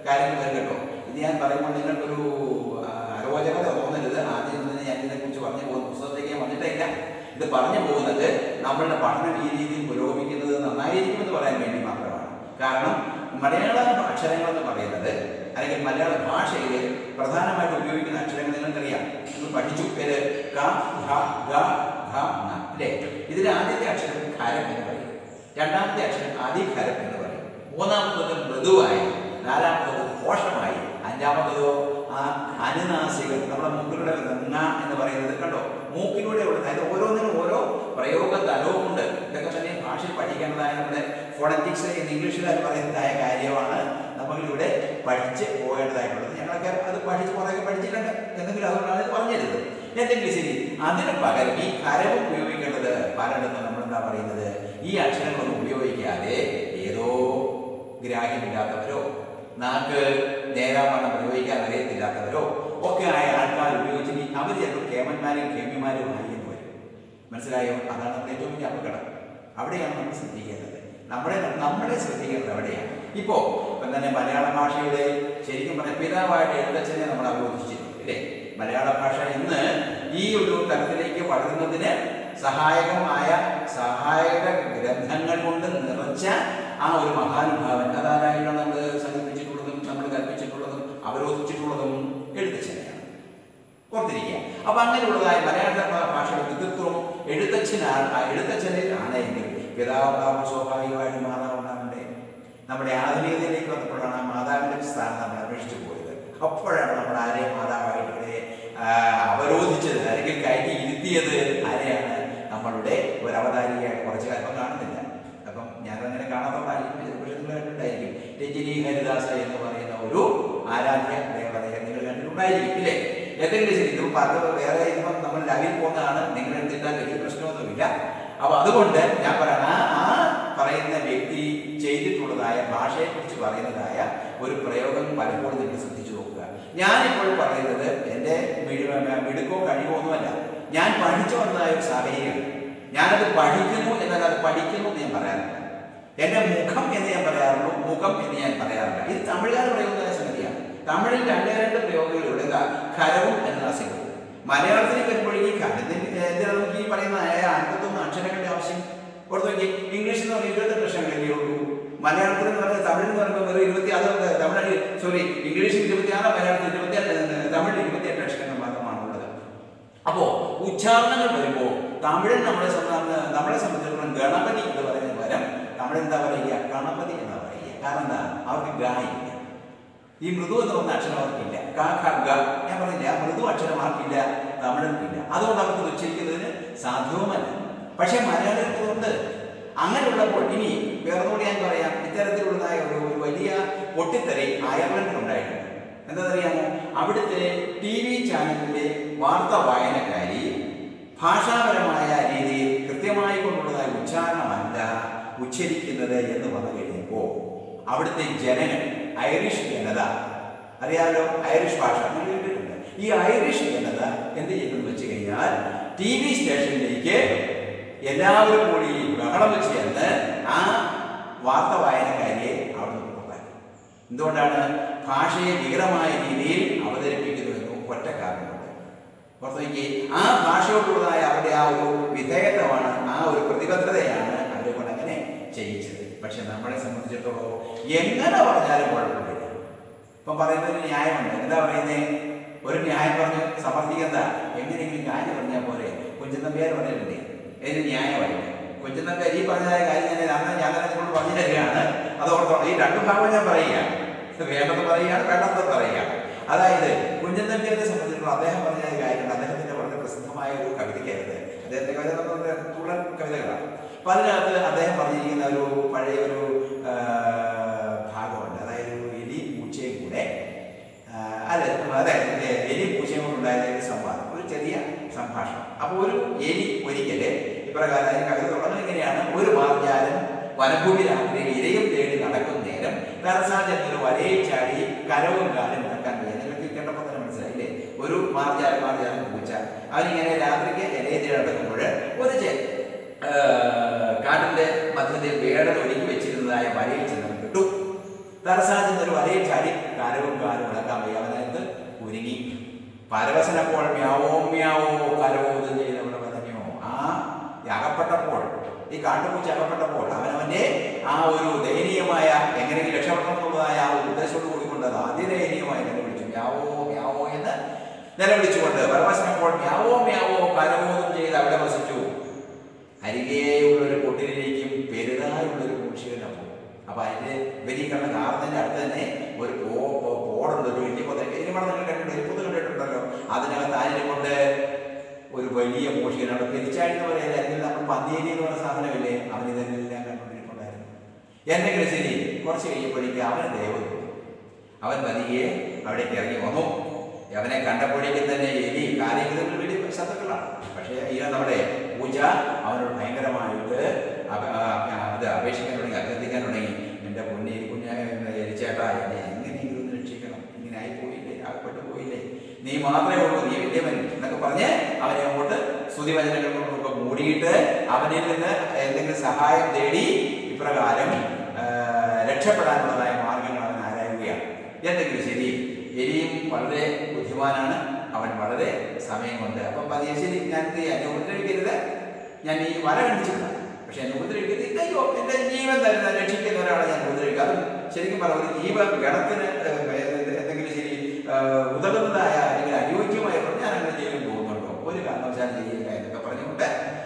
കാര്യങ്ങൾ വരും കേട്ടോ ഇത് ഞാൻ പറയുമ്പോൾ നിങ്ങൾക്കൊരു ആ, അരോചകത തോന്നരുത് ആദ്യം തന്നെ ഞാൻ ഇതിനെക്കുറിച്ച് പറഞ്ഞു പോകുന്ന പുസ്തകത്തിലേക്ക് ഞാൻ വന്നിട്ടില്ല ഇത് പറഞ്ഞു പോകുന്നത് നമ്മളുടെ പഠനം ഈ രീതിയിൽ പുരോഗമിക്കുന്നത് നന്നായിരിക്കുമെന്ന് പറയാൻ വേണ്ടി മാത്രമാണ് കാരണം മലയാള അക്ഷരങ്ങൾ എന്ന് പറയുന്നത് അല്ലെങ്കിൽ മലയാള ഭാഷയിൽ പ്രധാനമായിട്ട് ഉപയോഗിക്കുന്ന അക്ഷരങ്ങൾ നിങ്ങൾക്കറിയാം നിങ്ങൾ പഠിച്ചു പേര് ക ഘ ഗ ഘ ങ അല്ലേ ഇതിൽ ആദ്യത്തെ അക്ഷരം ഖരം എന്ന് പറയും രണ്ടാമത്തെ അക്ഷരം അതിഖരം എന്ന് പറയും മൂന്നാമത്തത് മൃദുവായി നാലാമത്തത് ഘോഷമായി അഞ്ചാമത്തതോ ആ അനുനാസികൾ നമ്മുടെ മൂക്കിലൂടെ ങ എന്ന് പറയുന്നത് കണ്ടോ മൂക്കിലൂടെ ഉള്ള അതായത് ഓരോന്നിനും ഓരോ പ്രയോഗ തലവുമുണ്ട് ഇതൊക്കെ തന്നെ ഭാഷയിൽ പഠിക്കേണ്ടതായ നമ്മുടെ ഫോണറ്റിക്സ് എന്ന് ഇംഗ്ലീഷിൽ അത് പറയുന്നതായ കാര്യമാണ് നമ്മളിവിടെ പഠിച്ച് പോകേണ്ടതായിട്ടുള്ളത് ഞങ്ങളൊക്കെ അത് പഠിച്ച് കുറേയൊക്കെ പഠിച്ചിട്ടുണ്ട് എന്തെങ്കിലും അതുകൊണ്ടാണ് ഇത് പറഞ്ഞിരുന്നത് എന്തെങ്കിലും ശരി അതിന് പകരം ഈ കരവും ഉപയോഗിക്കേണ്ടത് പലയിടത്തും നമ്മൾ എന്താ പറയുന്നത് ഈ അക്ഷരങ്ങളൊന്നും ഉപയോഗിക്കാതെ ഏതോ ഗ്രാഹ്യമില്ലാത്തവരോ നാക്ക് നേരാവണ്ണം പ്രയോഗിക്കാൻ അറിയത്തില്ലാത്തവരോ ഒക്കെ ആയ ആൾക്കാർ ഉപയോഗിച്ച് അവർ ചിലപ്പോൾ കേമന്മാരും കേമ്യന്മാരും ആയി എന്ന് വരും മനസ്സിലായോ അതാണ് നമ്മുടെ ഏറ്റവും വലിയ അപകടം അവിടെയാണ് നമ്മൾ ശ്രദ്ധിക്കേണ്ടത് നമ്മളെ നമ്മളെ ശ്രദ്ധിക്കേണ്ടത് അവിടെയാണ് ഇപ്പോ ഇപ്പം തന്നെ മലയാള ഭാഷയുടെ ശരിക്കും പറഞ്ഞ പിതാവായിട്ട് എഴുത്തച്ഛനെ നമ്മൾ അവബോധിച്ചിട്ടുണ്ട് അല്ലേ മലയാള ഭാഷ ഇന്ന് ഈ ഒരു തലത്തിലേക്ക് വളരുന്നതിന് സഹായകമായ സഹായക ഗ്രന്ഥങ്ങൾ കൊണ്ട് നിറച്ച ആ ഒരു മഹാനുഭാവൻ അതാരായിട്ടാണ് നമ്മൾ സങ്കല്പിച്ചിട്ടുള്ളതും നമ്മൾ കൽപ്പിച്ചിട്ടുള്ളതും അവരോധിച്ചിട്ടുള്ളതും എഴുത്തച്ഛനെയാണ് ഓർത്തിരിക്കുക അപ്പൊ അങ്ങനെയുള്ളതായ മലയാള ഭാ- ഭാഷയുടെ പിതൃത്വം എഴുത്തച്ഛനാണ് ആ എഴുത്തച്ഛനിൽ ആണെങ്കിൽ പിതാവുണ്ടാവുമ്പോൾ സ്വാഭാവികമായിട്ടും മാതാവുണ്ടാവണ്ടേ നമ്മുടെ ആധുനികതയിലേക്ക് വന്നപ്പോഴാണ് ആ മാതാവിന്റെ സ്ഥാനം നമ്മൾ അപേക്ഷിച്ചു പോയത് അപ്പോഴാണ് നമ്മൾ ആരെയും മാതാവായിട്ട് ഇവിടെ ആ, അവരോധിച്ചത് അല്ലെങ്കിൽ കയറ്റി ഇരുത്തിയത് ആരെയാണ് നമ്മളുടെ ഒരു അവതാരികയായിട്ട് കുറച്ച് കാലം ഇപ്പം കാണുന്നില്ല അപ്പം ഞാനങ്ങനെ കാണാത്തോണ്ടായിരിക്കും ചിലപ്പോൾ നിങ്ങൾ കണ്ടിട്ടുണ്ടായിരിക്കും രജനി ഹരിദാസ എന്ന് പറയുന്ന ഒരു ആരാധ്യ ദേവതയെ നിങ്ങൾ കണ്ടിട്ടുണ്ടായിരിക്കും ഇല്ലേ എന്തെങ്കിലും ശരി ഇത് പത്ത് വേറെ ഇപ്പം നമ്മൾ ലൈവിൽ പോകുന്നതാണ് നിങ്ങൾ എടുത്തിട്ടാൽ വലിയ പ്രശ്നമൊന്നുമില്ല അപ്പൊ അതുകൊണ്ട് ഞാൻ പറയാം ആ ആ പറയുന്ന വ്യക്തി ചെയ്തിട്ടുള്ളതായ ഭാഷയെക്കുറിച്ച് പറയുന്നതായ ഒരു പ്രയോഗം പലപ്പോഴും നിങ്ങൾ ശ്രദ്ധിച്ചു നോക്കുക ഞാനിപ്പോൾ പറയുന്നത് എൻ്റെ മിഴു- മിടുക്കോ കഴിവോ ഒന്നുമല്ല ഞാൻ പഠിച്ചു വന്നതായ ഒരു സാഹചര്യം ഞാനത് പഠിക്കുന്നു എന്നാൽ അത് പഠിക്കുന്നു എന്ന് ഞാൻ പറയാറില്ല എന്റെ മുഖം എന്ന് ഞാൻ പറയാറുള്ളൂ മുഖം എന്ന് ഞാൻ പറയാറില്ല ഇത് തമിഴുകാർ പറയുന്നതായ സംഗതിയാണ് തമിഴിൽ രണ്ടേ രണ്ട് പ്രയോഗങ്ങളുണ്ട് എന്താ ഖരവും എന്നാസികവും മലയാളത്തിലേക്ക് വരുമ്പോഴേക്കും ഖരത്തിന് എന്തിനാ നമുക്ക് ഈ പറയുന്ന അൻപത്തൊന്ന് അക്ഷരങ്ങളുടെ ആവശ്യം ഓർത്ത് നോക്കി ഇംഗ്ലീഷിൽ എന്ന് പറഞ്ഞാൽ ഇരുപത്തെട്ട് അക്ഷരങ്ങളല്ലേ ഉള്ളൂ മലയാളത്തിൽ എന്ന് പറഞ്ഞാൽ തമിഴ് എന്ന് പറയുമ്പോൾ വെറും ഇരുപത്തി അത് തമിഴ് സോറി ഇംഗ്ലീഷിൽ ഇരുപത്തിയാറ് മലയാളത്തിൽ ഇരുപത്തി തമിഴിൽ ഇരുപത്തിയെട്ട് അക്ഷരങ്ങൾ മാത്രമാണ് ഉള്ളത് അപ്പോ ഉച്ചാരണങ്ങൾ വരുമ്പോൾ തമിഴൻ നമ്മളെ സംബ- നമ്മളെ സംബന്ധിച്ചിടത്തോളം ഗണപതി എന്ന് പറയുന്നതിന് പകരം തമിഴ് എന്താ പറയുക ഗണപതി എന്നാ പറയുക കാരണം എന്താ അവർക്ക് ഗായില്ല ഈ മൃദു എന്ന് പറഞ്ഞ അക്ഷരം അവർക്കില്ല ക ഖ ഗ ഞാൻ പറഞ്ഞില്ല ആ മൃദു അക്ഷരം ആർക്കില്ല തമിഴർക്കില്ല അതുകൊണ്ട് അവർക്ക് ഇത് ഉച്ചരിക്കുന്നതിന് സാധ്യവുമല്ല പക്ഷേ മലയാളികൾക്കുണ്ട് അങ്ങനെയുള്ളപ്പോൾ ഇനി വേറൊന്നുകൂടി ഞാൻ പറയാം ഇത്തരത്തിലുള്ളതായ ഒരു ഒരു വലിയ പൊട്ടിത്തെറി അയർലൻഡിൽ ഉണ്ടായിട്ടുണ്ട് എന്താണെന്നറിയാമോ അവിടുത്തെ ടി വി ചാനലിലെ വാർത്ത വായനക്കാരി ഭാഷാപരമായ രീതിയിൽ കൃത്യമായി കൊണ്ടുള്ളതായ ഉച്ചാരണമല്ല ഉച്ചരിക്കുന്നത് എന്ന് വന്നു കഴിഞ്ഞപ്പോൾ അവിടുത്തെ ജനങ്ങൾ ഐറിഷ് ജനത അറിയാമല്ലോ ഐറിഷ് ഭാഷ നിങ്ങൾ കേട്ടിട്ടുണ്ട് ഈ ഐറിഷ് ജനത എന്ത് ചെയ്തെന്ന് വെച്ച് കഴിഞ്ഞാൽ ടി വി സ്റ്റേഷനിലേക്ക് എല്ലാവരും കൂടി ബഹളം വെച്ച് ചെന്ന് ആ വാർത്ത വായനക്കാരിയെ അവിടെ നിന്ന് പുറത്താക്കി എന്തുകൊണ്ടാണ് ഭാഷയെ വികലമായ രീതിയിൽ അവതരിപ്പിക്കുന്നു എന്ന് ഒറ്റ കാരണമുണ്ട് പുറത്തേക്ക് ആ ഭാഷയോടുള്ളതായ അവരുടെ ആ ഒരു വിധേയത്വമാണ് ആ ഒരു പ്രതിബദ്ധതയാണ് അവരെ കൊണ്ട് അങ്ങനെ ചെയ്യിച്ചത് പക്ഷെ നമ്മളെ സംബന്ധിച്ചിടത്തോളം എങ്ങനെ പറഞ്ഞാലും കുഴപ്പമില്ല ഇപ്പം പറയുന്നതിന് ന്യായമുണ്ട് എന്താ പറയുന്നേ ഒരു ന്യായം പറഞ്ഞ് സമർത്ഥിക്കണ്ട എങ്ങനെയെങ്കിലും കാര്യം പറഞ്ഞാൽ പോലെ കുഞ്ചന്തമ്പിയാർ പറഞ്ഞിട്ടില്ലേ ഇതിന് ന്യായമായിട്ട് കുഞ്ചന്തമ്പിയാർ ഈ പറഞ്ഞതായ കാര്യം ഞാൻ അന്ന് ഞാൻ തന്നെ നിങ്ങളോട് പറഞ്ഞു തരികയാണ് അത് ഓർത്തോണം ഈ രണ്ട് ഭാഗം ഞാൻ പറയുകയാണ് ഇത് വേണ്ടെന്ന് പറയുകയാണ് വേണ്ടെന്ന് പറയുകയാണ് അതായത് കുഞ്ചന്തമ്പിയെ സംബന്ധിച്ചിടത്തോളം അദ്ദേഹം പറഞ്ഞ ഒരു കാര്യമുണ്ട് അദ്ദേഹത്തിന്റെ വളരെ പ്രസിദ്ധമായ ഒരു കവിതയ്ക്കകത്ത് അദ്ദേഹത്തിന്റെ കവിത എന്ന് പറഞ്ഞാൽ തുള്ളൽ കവിതകളാണ് അപ്പൊ അതിനകത്ത് അദ്ദേഹം പറഞ്ഞിരിക്കുന്ന ഒരു പഴയ ഒരു ആ, ഭാഗമുണ്ട് അതായത് ഒരു എലി പൂച്ചയും കൂടെ ആ, അല്ല അതെ എലി പൂച്ചയും കൂടെ ഉണ്ടായ ഒരു സംവാദം ഒരു ചെറിയ സംഭാഷണം അപ്പൊ ഒരു എലി ഒരിക്കല് ഇപ്രകാരം അതിന് കവിത തുടങ്ങുന്നത് എങ്ങനെയാണ് ഒരു മാർജാലൻ വനഭൂമി രാത്രിയിൽ ഇരയും തേടി നടക്കുന്ന നേരം കരസാജൻ ഒരു വലയിൽ ചാടി കരവും കാലും നടക്കാൻ വയ്യ നിങ്ങൾക്ക് ഈ കേട്ടപ്പോൾ തന്നെ മനസ്സിലായില്ലേ ഒരു മാർജാലൻ മാർജാലൻ പൂച്ച അവനിങ്ങനെ രാത്രിക്ക് ഇലയെ തേടി നടക്കുമ്പോൾ ഒരു ചെ ആ, കാട്ടിന്റെ മധ്യത്തിൽ വേടൽ ഒരുക്കി വെച്ചിരുന്നതായ വലയിൽ ചെന്ന് കിട്ടു തലസാജ് ഒരു വലയിൽ ചാടി കാലവും കാലും ഇളക്കാൻ വയ്യ അവനകത്ത് ഒരുങ്ങി പരവശനപ്പോൾ മ്യാവോ മ്യാവോ കരവോതും ചെയ്തവിടെ പറഞ്ഞോ ആ ഈ അകപ്പെട്ടപ്പോൾ ഈ കാട്ടുപൂച്ച അകപ്പെട്ടപ്പോൾ അവനവന്റെ ആ ഒരു ദയനീയമായ എങ്ങനെയെങ്കിലും രക്ഷപ്പെടണം എന്നുള്ളതായ ആ ഒരു ഉദ്ദേശത്തോട് കൂടിക്കൊണ്ട് അത് അതിദയനീയമായി നിലവിളിച്ചു മ്യാവോ മ്യാവോ എന്ന് നിലവിളിച്ചുകൊണ്ട് പരവശനപ്പോൾ മ്യാവോ മ്യാവോ കരവോതും ചെയ്ത് അവിടെ വസിച്ചു അരികെയുള്ള ഒരു കൊട്ടിലേക്കും പെരുതായുള്ള ഒരു കുഷികനപ്പോൾ അപ്പൊ അതിന്റെ വിപരീകരണ കാർന്നതിന്റെ അടുത്ത് തന്നെ ഒരു പോ പോ- പോടുണ്ട് ഒരു വലിയ പൊത എരിമണ നിങ്ങൾ കണ്ടിട്ടുണ്ട് എരിപ്പുത്ത് കണ്ടിട്ടുണ്ടല്ലോ അതിനകത്ത് ആരിനെ കൊണ്ട് ഒരു വലിയ മൂഷികൻ അവിടെ പെരിച്ചാഴി എന്ന് പറയുന്നത് അല്ലെങ്കിൽ നമ്മൾ പന്തേരി എന്ന് പറയുന്ന സാധനമില്ലേ അവൻ ഇതെല്ലാം കണ്ടുകൊണ്ടിരിപ്പുണ്ടായിരുന്നു എന്തെങ്കിലും ശരി കുറച്ച് കഴിയുമ്പോഴേക്കും അവന് ദൈവം തോന്നി. അവൻ പതിയെ അവിടേക്ക് ഇറങ്ങി വന്നു അവനെ കണ്ടപ്പോഴേക്കും തന്നെ എലി കാര്യങ്ങൾ വലിയ ശത്രുക്കളാണ് പക്ഷേ ഈ നമ്മുടെ പൂജ അവനോട് ഭയങ്കരമായിട്ട് അപ- ആ, അത് അപേക്ഷിക്കാൻ തുടങ്ങി അഭ്യർത്ഥിക്കാൻ തുടങ്ങി എൻ്റെ പൊന്നി കുഞ്ഞായ എലിച്ചേട്ടാ എന്നെ എങ്ങനെയെങ്കിലും ഒന്ന് രക്ഷിക്കണം ഇങ്ങനെ ആയി പോയില്ലേ അകപ്പെട്ടു പോയില്ലേ നീ മാത്രമേ ഉള്ളൂ നീ വലിയവൻ എന്നൊക്കെ പറഞ്ഞ് അവനെ അങ്ങോട്ട് സ്തുതിവചനങ്ങൾ കൊണ്ടൊക്കെ മൂടിയിട്ട് അവനിൽ നിന്ന് എന്തെങ്കിലും സഹായം തേടി ഇപ്രകാരം ആ, രക്ഷപ്പെടാനുള്ളതായ മാർഗങ്ങൾ അവൻ ആരായുകയാണ് എന്തെങ്കിലും ശരി എലിയും വളരെ ബുദ്ധിമാനാണ് അവൻ വളരെ സമയം കൊണ്ട് അപ്പം പതിയെ ശരി ഞാൻ എന്ത് ചെയ്യാം എന്നെ ഉപദ്രവിക്കരുത് ഞാൻ ഈ വല കണ്ടിച്ചില്ല പക്ഷെ എന്നെ ഉപദ്രവിക്കരുത് ഇല്ല, അയ്യോ എന്റെ ജീവൻ തരുന്ന രക്ഷിക്കുന്ന ഒരാളെ ഞാൻ ഉപദ്രവിക്കുക അതും ശരിക്കും പറഞ്ഞ ഒരു ജീവ ഗണത്തിന് ഏഹ്, എന്തെങ്കിലും ശരി ഏഹ്, ഉതകുന്നതായ അല്ലെങ്കിൽ അനുയോജ്യമായപ്പോൾ ഞാൻ അങ്ങനെ ചെയ്യാൻ പോകുന്നുണ്ടോ ഒരു കാരണവശാലും ചെയ്യില്ല എന്നൊക്കെ പറഞ്ഞുകൊണ്ട്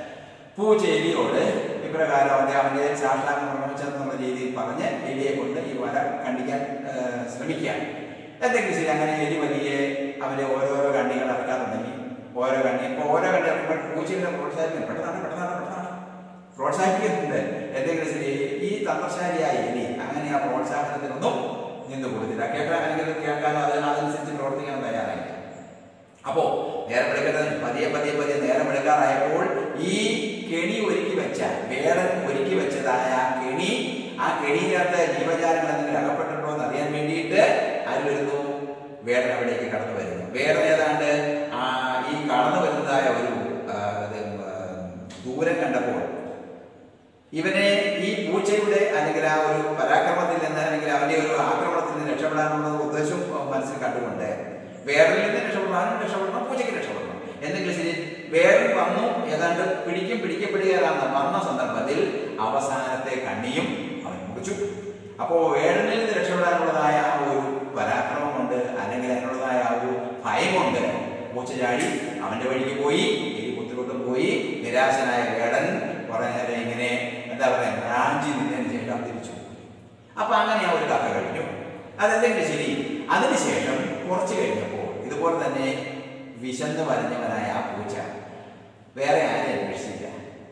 പൂച്ച എലിയോട് ഇപ്രകാരം അവന്റെ അവന്റെ സാഷ്ടാംഗം പ്രണമിച്ചെന്നുള്ള രീതിയിൽ പറഞ്ഞ് എലിയെ കൊണ്ട് ഈ വല കണ്ടിക്കാൻ ഏഹ്, ശ്രമിക്കാൻ എന്തെങ്കിലും ശരി അങ്ങനെ എലി വലിയ അവന്റെ ഓരോരോ കണ്ണികൾ ഇറക്കാൻ തുടങ്ങി ഓരോ കണ്ണി ഇപ്പൊ ഓരോ കണ്ണി ഇറക്കുമ്പോൾ പൂച്ചയുടെ പ്രോത്സാഹിപ്പിക്കും പെട്ടെന്നാണ് പെട്ടെന്നാണ് പെട്ടെന്നാണ് പ്രോത്സാഹിപ്പിക്കുന്നുണ്ട് എന്തെങ്കിലും ശരി ഈ തന്ത്രശാലിയായ എലി അങ്ങനെ ആ പ്രോത്സാഹനത്തിനൊന്നും നിന്ന് കൊടുത്തില്ല കേട്ടാ അല്ലെങ്കിൽ കേൾക്കാനോ അത് അതനുസരിച്ച് പ്രവർത്തിക്കാൻ തയ്യാറായില്ല അപ്പോ നേരം വെളുക്കുന്നത് പതിയെ പതിയെ പതിയെ നേരം വെളുക്കാറായപ്പോൾ ഈ കെണി ഒരുക്കി വെച്ച വേടൻ ഒരുക്കി വെച്ചതായ ആ കെണി ആ കെണിയിനകത്ത് ജീവജാലങ്ങൾ എന്തെങ്കിലും അകപ്പെട്ടിട്ടുണ്ടോ എന്ന് അറിയാൻ വേണ്ടിയിട്ട് ആര് വരുന്നു വേടൻ അവിടേക്ക് കടന്നു വരുന്നു വേടൻ ഏതാണ്ട് ആ ഈ കടന്നു വരുന്നതായ ഒരു ആ, ഇത്, ആ, ദൂരം കണ്ടപ്പോൾ ഇവനെ ഈ പൂച്ചയുടെ അല്ലെങ്കിൽ ആ ഒരു പരാക്രമത്തിൽ നിന്ന് അല്ലെങ്കിൽ അവന്റെ ഒരു ആക്രമണത്തിൽ നിന്ന് രക്ഷപ്പെടാനുള്ള ഉദ്ദേശം മനസ്സിൽ കണ്ടുകൊണ്ട് വേറിൽ നിന്ന് രക്ഷപ്പെടാനും രക്ഷപ്പെടണം പൂച്ചയ്ക്ക് രക്ഷപ്പെടണം എന്തെങ്കിലും ശരി വേറിൽ വന്നു ഏതാണ്ട് പിടിക്കും പിടിക്കപ്പെടുകയാണെന്ന് വന്ന സന്ദർഭത്തിൽ അവസാനത്തെ കണ്ണിയും അവൻ മുറിച്ചു അപ്പോ വേടനിൽ നിന്ന് രക്ഷപ്പെടാനുള്ളതായ ആ ഒരു പരാക്രമം കൊണ്ട് അല്ലെങ്കിൽ അതിനുള്ളതായ ആ ഒരു ഭയമുണ്ട് പൂച്ച ചാടി അവന്റെ വഴിക്ക് പോയി എലിപുത്തിലോട്ടും പോയി നിരാശനായ വേടൻ കുറെ നേരം ഇങ്ങനെ എന്താ പറയുക റാഞ്ചി നിന്നതിന് ശേഷം തിരിച്ചു അപ്പൊ അങ്ങനെ ആ ഒരു കഥ കഴിഞ്ഞു അതെന്തെങ്കിലും ശരി അതിനുശേഷം കുറച്ച് കഴിഞ്ഞപ്പോൾ ഇതുപോലെ തന്നെ വിശന്ന് വരഞ്ഞവനായ ആ പൂച്ച വേറെ ആരെയും അന്വേഷിച്ചില്ല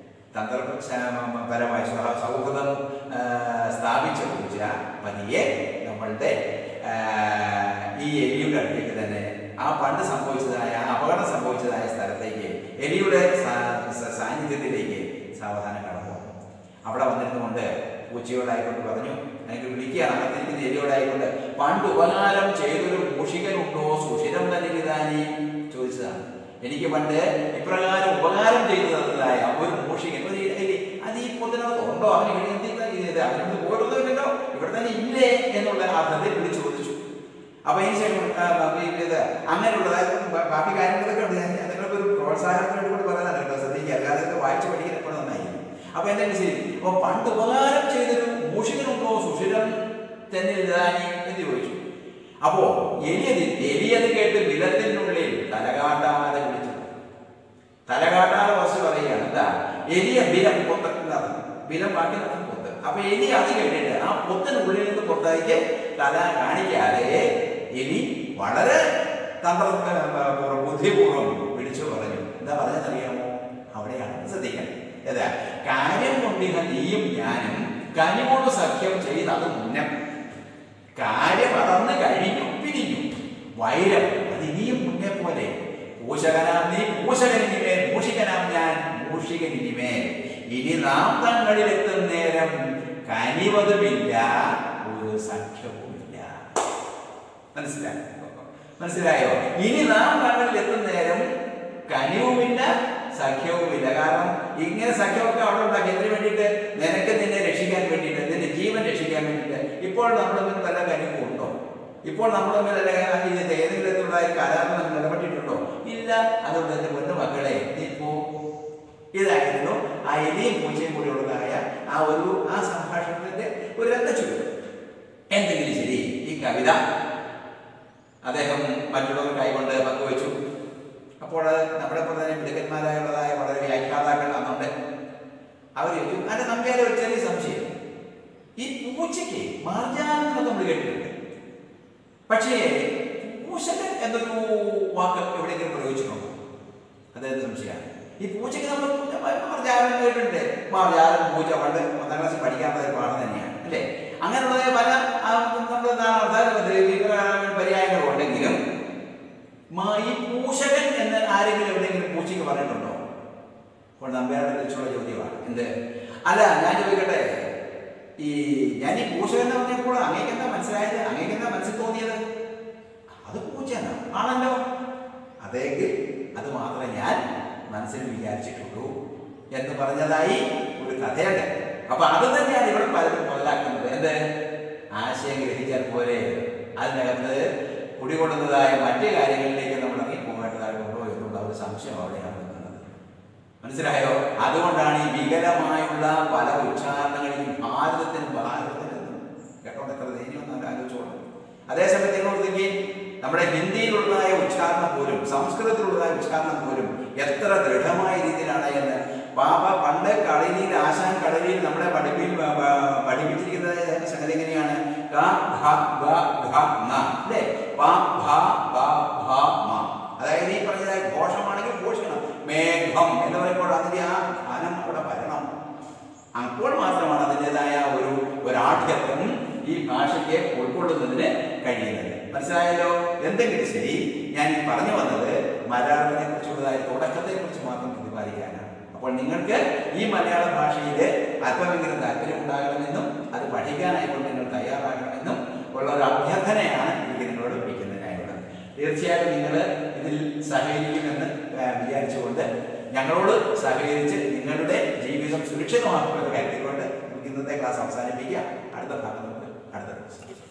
തന്ത്രപരമായ സൗ- സൗഹൃദം ആ, സ്ഥാപിച്ച പൂച്ച പതിയെ നമ്മളുടെ ആ, ഈ എലിയുടെ അടുത്തേക്ക് തന്നെ ആ പണ്ട് സംഭവിച്ചതായ ആ അപകടം സംഭവിച്ചതായ സ്ഥലത്തേക്ക് എലിയുടെ സാ- സ- സാന്നിധ്യത്തിലേക്ക് സാവധാനം കടന്നു വന്നു. അവിടെ വന്നിരുന്നുകൊണ്ട് പൂച്ചയോടായിക്കൊണ്ട് പറഞ്ഞു എനിക്ക് വിളിക്കുകയാണ് അകത്തിരിക്കുന്ന എലിയോടായിക്കൊണ്ട് പണ്ട് ഉപകാരം ചെയ്തൊരു മൂഷികനുണ്ടോ സുഷിരം തന്നെ ഇതാനി ചോദിച്ചതാണ് എനിക്ക് പണ്ട് ഇപ്രകാരം ഉപകാരം ചെയ്തു തന്നതായ ഒരു മൂഷികൻ ഒരു എലി അത് ഈ പൊതിനകത്ത് ഉണ്ടോ അവന് ഇവിടെ എന്തിനാ ഇത് അവനോട് പോരുന്നില്ലല്ലോ ഇവിടെ തന്നെ ഇല്ലേ എന്നുള്ള അർത്ഥത്തിൽ വിളിച്ചു ചോദിച്ചു അപ്പൊ ഈ ശേഷം ആ, ബാക്കി ഇത് അങ്ങനെയുള്ള അതായത് ബ- ബാക്കി കാര്യങ്ങളൊക്കെ ഉണ്ട് ഞാൻ നിങ്ങൾക്ക് ഒരു പ്രോത്സാഹനത്തിന് വേണ്ടി കൂടി പറയുന്നതാണ് കേട്ടോ ശ്രദ്ധിക്കുക അല്ലാതെ ഇത് വായിച്ചു പഠിക്കാൻ എപ്പോഴും നന്നായി അപ്പൊ എന്തെങ്കിലും ശരി അപ്പൊ പണ്ട് ഉപകാരം ചെയ്തൊരു മൂഷികനുണ്ടോ സുഷിരം തന്നെ ഇതാനി എന്ന് ചോദിച്ചു അപ്പോ എലി അത് എലി അത് കേട്ട് വിലത്തിനുള്ളിൽ തലകാട്ടാതെ വിളിച്ചു തലകാട്ടാതെ വസ്തു പറയുകയാണ് എന്താ എലിയ ബിലം പൊത്തക്കുന്നത് ബിലം ബാക്കി നടത്തും പൊത്ത് അപ്പൊ എലി അത് കേട്ടിട്ട് ആ പൊത്തിനുള്ളിൽ നിന്ന് പുറത്തേക്ക് തല കാണിക്കാതെ എലി വളരെ തന്ത്ര ഏർ, ബുദ്ധിപൂർവ്വം വിളിച്ചു പറഞ്ഞു എന്താ പറഞ്ഞതെന്നറിയാമോ അവിടെയാണ് ശ്രദ്ധിക്കണം ഏതാ കാര്യം കൊണ്ടിഹ നീയും ഞാനും കനിവോട് സഖ്യം ചെയ്ത് അത് മുന്നം കാര്യം അതന്ന് കഴിഞ്ഞു പിരിഞ്ഞു വൈരം അത് ഇനിയും മുന്നേ പോലെ പൂഷകനാം നീ പൂഷകനിനിമേൽ മൂഷികനാം ഞാൻ മൂഷികനിനിമേൽ ഇനി നാം തങ്ങളിൽ എത്തും നേരം കനിവതുമില്ല ഒരു സഖ്യവുമില്ല മനസ്സിലായോ മനസ്സിലായോ ഇനി നാം തങ്ങളിൽ എത്തും നേരം കനിവുമില്ല സഖ്യവുമില്ല കാരണം ഇങ്ങനെ സഖ്യമൊക്കെ അവിടെ ഉണ്ടാക്കി എന്തിനു വേണ്ടിയിട്ട് നിനക്ക് നിന്നെ രക്ഷിക്കാൻ വേണ്ടിയിട്ട് നിന്റെ ജീവൻ രക്ഷിക്കാൻ വേണ്ടിയിട്ട് ഇപ്പോൾ നമ്മൾ തമ്മിൽ വല്ല ഇപ്പോൾ നമ്മൾ തമ്മിൽ അല്ലെങ്കിൽ ഇത് ഏതെങ്കിലും തരത്തിലുള്ള ഒരു കരാറിൽ നമ്മൾ ഇടപെട്ടിട്ടുണ്ടോ ഇല്ല അതുകൊണ്ട് എന്റെ പൊന്നു മക്കളെ നീ പോ ഇതായിരുന്നു ആ എലിയും പൂച്ചയും കൂടി ഉള്ളതായ ആ ഒരു ആ സംഭാഷണത്തിന്റെ ഒരു രക്തച്ചുരു എന്തെങ്കിലും ശരി ഈ കവിത അദ്ദേഹം മറ്റുള്ളവർ കൈകൊണ്ട് പങ്കുവച്ചു അപ്പോൾ നമ്മുടെ ഇപ്പോൾ തന്നെ മിടുക്കന്മാരായുള്ളതായ വളരെ വ്യാഖ്യാതാക്കൾ അന്നുണ്ട് അവർ ചോദിച്ചു അല്ല നമുക്കതിൽ ഒരു ചെറിയ സംശയം ഈ പൂച്ചയ്ക്ക് മാർജാനം എന്നൊക്കെ നമ്മൾ കേട്ടിട്ടുണ്ട് പക്ഷേ പൂശകൻ എന്നൊരു വാക്ക് എവിടെയെങ്കിലും പ്രയോഗിച്ചിട്ടുണ്ടോ അതായത് സംശയമാണ് ഈ പൂച്ചയ്ക്ക് നമ്മൾ മാർജാലം കേട്ടിട്ടുണ്ട് മാർജാലം പൂച്ച പണ്ട് ഒന്നാം ക്ലാസ് പഠിക്കാനുള്ള ഒരു പാഠം തന്നെയാണ് അല്ലേ അങ്ങനെയുള്ള പല ആ, നമ്മുടെ നാളെ പര്യായങ്ങളും ഉണ്ടെങ്കിലും മാ- ഈ പൂഷകൻ എന്ന് ആരെങ്കിലും എവിടെയെങ്കിലും പൂച്ചയ്ക്ക് പറഞ്ഞിട്ടുണ്ടോ അപ്പോൾ നമ്പ്യാരുടെ തിരിച്ചുള്ള ചോദ്യമാണ് എന്ത് അല്ല ഞാൻ ചോദിക്കട്ടെ ഈ ഞാൻ ഈ പൂഷകൻ എന്ന് പറഞ്ഞപ്പോൾ അങ്ങേക്ക് എന്താ മനസ്സിലായത് അങ്ങേക്ക് എന്താ മനസ്സിൽ തോന്നിയത് അത് പൂച്ച എന്നാ ആണല്ലോ അതെങ്കിൽ അത് മാത്രമേ ഞാൻ മനസ്സിൽ വിചാരിച്ചിട്ടുള്ളൂ എന്ന് പറഞ്ഞതായി ഒരു കഥയുണ്ട് അപ്പൊ അത് തന്നെയാണ് ഇവിടെ പലരും മുതലാക്കുന്നത് എന്ത് ആശയം ഗ്രഹിച്ചാൽ പോലെ അതിനകത്ത് കുടികൊള്ളുന്നതായ മറ്റു കാര്യങ്ങളിലേക്ക് നമ്മൾ ഇറങ്ങി പോകേണ്ടതായിട്ടുണ്ടോ എന്നുള്ള ഒരു സംശയം അവിടെയാണ് നിൽക്കുന്നത് മനസ്സിലായോ അതുകൊണ്ടാണ് ഈ വികലമായുള്ള പല ഉച്ചാരണങ്ങളിലും ഭാരതത്തിന് ഭാരതത്തിനെന്നും കേട്ടോണ്ട് എത്ര ധൈര്യം എന്നാലും ആലോചിച്ചോളൂ അതേസമയത്ത് നിങ്ങളോടത്തേക്ക് നമ്മുടെ ഹിന്ദിയിലുള്ളതായ ഉച്ചാരണം പോലും സംസ്കൃതത്തിലുള്ളതായ ഉച്ചാരണം പോലും എത്ര ദൃഢമായ രീതിയിലാണ് എന്ന് പാപ പണ്ട് കളരിയിൽ ആശാൻ കളരിയിൽ നമ്മളെ പഠിപ്പിൽ പഠിപ്പിച്ചിരിക്കുന്ന സംഗതി എങ്ങനെയാണ് ക, ഘ, ഗ, ഘ, ങ. അല്ലേ പ, ഭ, ബ, ഭ, മ. അതായത് ഈ പറഞ്ഞതായ ഘോഷമാണെങ്കിൽ ഘോഷിക്കണം മേഘം എന്ന് പറയുമ്പോൾ അതിന്റെ ആ ഘനം അവിടെ വരണം അപ്പോൾ മാത്രമാണ് അതിൻ്റെതായ ഒരു ഒരാഠ്യത്വം ഈ ഭാഷയ്ക്ക് ഉൾക്കൊള്ളുന്നതിന് കഴിയുന്നത് മനസ്സിലായല്ലോ എന്തെങ്കിലും ശരി ഞാൻ ഈ പറഞ്ഞു വന്നത് മലയാളത്തിനെ കുറിച്ചുള്ളതായ തുടക്കത്തെ കുറിച്ച് മാത്രം പ്രതിപാദിക്കാനാണ് അപ്പോൾ നിങ്ങൾക്ക് ഈ മലയാള ഭാഷയിൽ അല്പമെങ്കിലും താല്പര്യം ഉണ്ടാകണമെന്നും അത് പഠിക്കാനായിക്കൊണ്ട് നിങ്ങൾ തയ്യാറാകണമെന്നും ഉള്ള ഒരു അഭ്യർത്ഥനയാണ് എനിക്ക് നിങ്ങളോട് വയ്ക്കുന്നതിനായുള്ളത് തീർച്ചയായും നിങ്ങൾ ഇതിൽ സഹകരിക്കുമെന്ന് ആ, വിചാരിച്ചുകൊണ്ട് ഞങ്ങളോട് സഹകരിച്ച് നിങ്ങളുടെ ജീവിതം സുരക്ഷിതമാക്കുമെന്ന് കരുതിക്കൊണ്ട് നമുക്ക് ഇന്നത്തെ ക്ലാസ് അവസാനിപ്പിക്കാം അടുത്ത ഭാഗം നമുക്ക് അടുത്ത ദിവസം